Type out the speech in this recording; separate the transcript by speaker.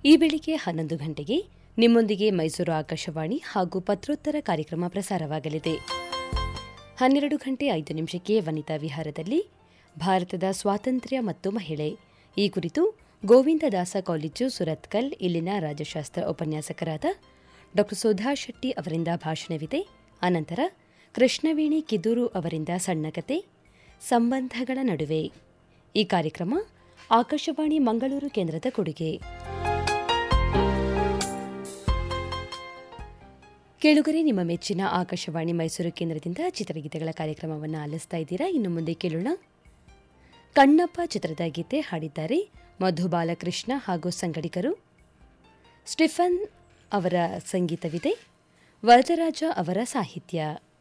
Speaker 1: ಈ ಬೆಳಿಗ್ಗೆ ಹನ್ನೊಂದು ಗಂಟೆಗೆ ನಿಮ್ಮೊಂದಿಗೆ ಮೈಸೂರು ಆಕಾಶವಾಣಿ ಹಾಗೂ ಪತ್ರೋತ್ತರ ಕಾರ್ಯಕ್ರಮ ಪ್ರಸಾರವಾಗಲಿದೆ ಹನ್ನೆರಡು ಗಂಟೆ ಐದು ನಿಮಿಷಕ್ಕೆ ವನಿತಾ ವಿಹಾರದಲ್ಲಿ ಭಾರತದ ಸ್ವಾತಂತ್ರ್ಯ ಮತ್ತು ಮಹಿಳೆ ಈ ಕುರಿತು ಗೋವಿಂದದಾಸ ಕಾಲೇಜು ಸುರತ್ಕಲ್ ಇಲ್ಲಿನ ರಾಜಶಾಸ್ತ್ರ ಉಪನ್ಯಾಸಕರಾದ ಡಾ ಸುಧಾ ಶೆಟ್ಟಿ ಅವರಿಂದ ಭಾಷಣವಿದೆ ಅನಂತರ ಕೃಷ್ಣವೇಣಿ ಕಿದೂರು ಅವರಿಂದ ಸಣ್ಣ ಕತೆ ಸಂಬಂಧಗಳ ನಡುವೆ ಈ ಕಾರ್ಯಕ್ರಮ ಆಕಾಶವಾಣಿ ಮಂಗಳೂರು ಕೇಂದ್ರದ ಕೊಡುಗೆ ಕೇಳುಗರೆ ನಿಮ್ಮ ಮೆಚ್ಚಿನ ಆಕಾಶವಾಣಿ ಮೈಸೂರು ಕೇಂದ್ರದಿಂದ ಚಿತ್ರಗೀತೆಗಳ ಕಾರ್ಯಕ್ರಮವನ್ನು ಆಲಿಸ್ತಾ ಇದ್ದೀರಾ ಇನ್ನು ಮುಂದೆ ಕೇಳೋಣ ಕಣ್ಣಪ್ಪ ಚಿತ್ರದ ಗೀತೆ ಹಾಡಿದ್ದಾರೆ ಮಧು ಬಾಲಕೃಷ್ಣ ಹಾಗೂ ಸಂಗಡಿಗರು ಸ್ಟಿಫನ್ ಅವರ ಸಂಗೀತವಿದೆ ವರದರಾಜ ಅವರ ಸಾಹಿತ್ಯ